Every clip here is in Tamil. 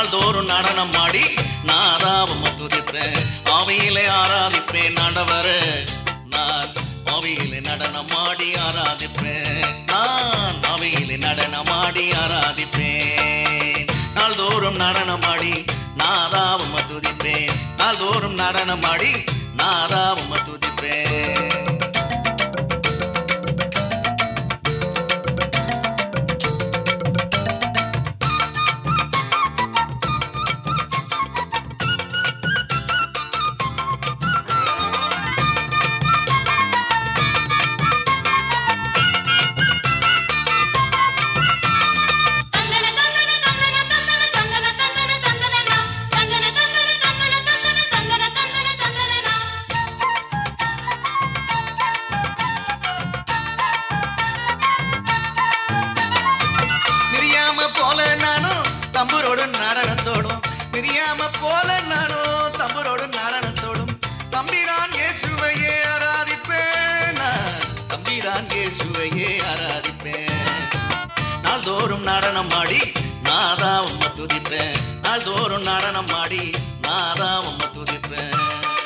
நாள்தோறும் நடனம் ஆடி நாதாவும் துதிப்பேன் ஆவியிலே ஆராதிப்பேன் ஆண்டவரே நான் ஆவியிலே நடனம் ஆடி ஆராதிப்பேன் நான் ஆவியிலே நடனம் ஆடி ஆராதிப்பேன் நாள்தோறும் நடனம் ஆடி நாதாவும் துதிப்பேன் நாள்தோறும் நடனம் ஆடி நாதாவும் துதிப்பேன் தந்தன தந்தன தந்தன தந்தன தந்தன தந்தன தந்தனனா தந்தன தந்தன தந்தன தந்தன தந்தன தந்தன தந்தனனா பிரியாம போல நானும் தம்புரோடும் நடனத்தோடும் பிரியாம போல நானும் தம்புரோடும் நடனத்தோடும் தம்பிரான் இயேசுவையே ஆராதிப்பேன் நான். தம்பிரான் இயேசுவையே ஆராதிப்பேன் நாள்தோறும் நடனம் ஆடி நாதா உம்ம துதிப்பேன் நாள்தோறும் நடனம் ஆடி நாதா உம்ம துதிப்பேன்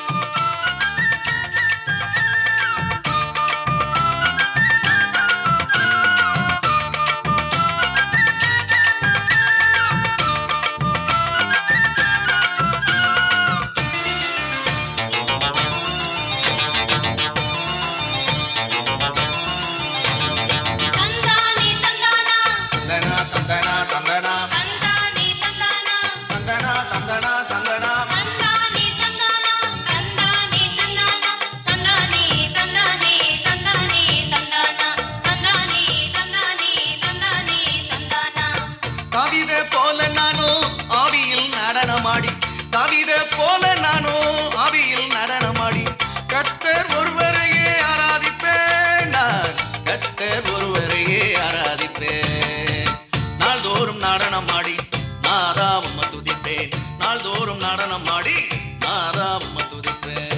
தந்தானே தந்தானா தந்தனா தந்தனா தந்தனா தந்தானே தந்தானா தந்தனா தந்தனா தந்தனா தந்தானே தந்தானா தந்தானே தந்தானா தந்தானே தந்தானே தந்தானே தந்தானா தந்தானே தந்தானே தந்தானே தந்தானா கவித போல நானும் ஆவியில் நடனமாடி கவித போல நானும் ஆவியில் நடனமாடி கத்தர் ஒருவரையே ஆராதிப்பேன் நான் கத்தர் ஒருவரையே ஆராதிப்பேன் நாள்தோறும் நடனமாடி நாதா உம்ம துதிப்பேன் நாள்தோறும் நடனமாடி நாதா உம்ம துதிப்பேன்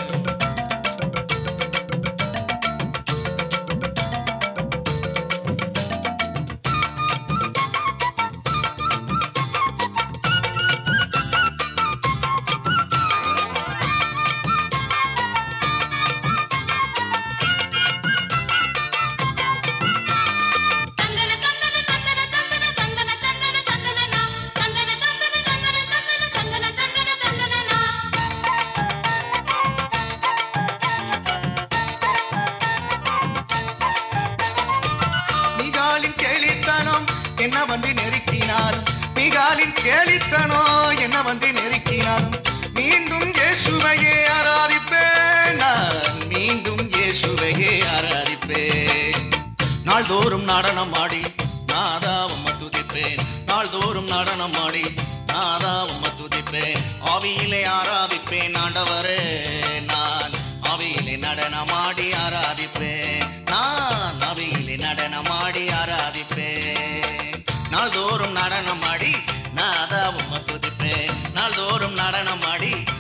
தந்தன தந்தன தந்தன தந்தன தந்தன தந்தன தந்தனனா தந்தன தந்தன தந்தன தந்தன தந்தன தந்தன தந்தனனா மிகாலின் கேலித்தனம் என்ன வந்து நெருக்கினாலும் மிகாலின் கேலித்தனம் என்ன வந்து நெருக்கினாலும் மீண்டும் இயேசுவையே ஆராதிப்பேன் நான் மீண்டும் இயேசுவையே ஆராதிப்பேன் நாள்தோறும் நடனம் ஆடி நாதா உம்ம துதிப்பேன் நாள்தோறும் நடனம் ஆடி நாதா உம்ம துதிப்பேன் ஆவியிலே ஆராதிப்பேன் ஆண்டவரே நான் ஆவியிலே நடனமாடி ஆராதிப்பேன் நான் ஆவியிலே நடனமாடி ஆராதிப்பேன் நாள்தோறும் நடனமாடி நாதா உம்ம துதிப்பேன் நாள்தோறும் நடனமாடி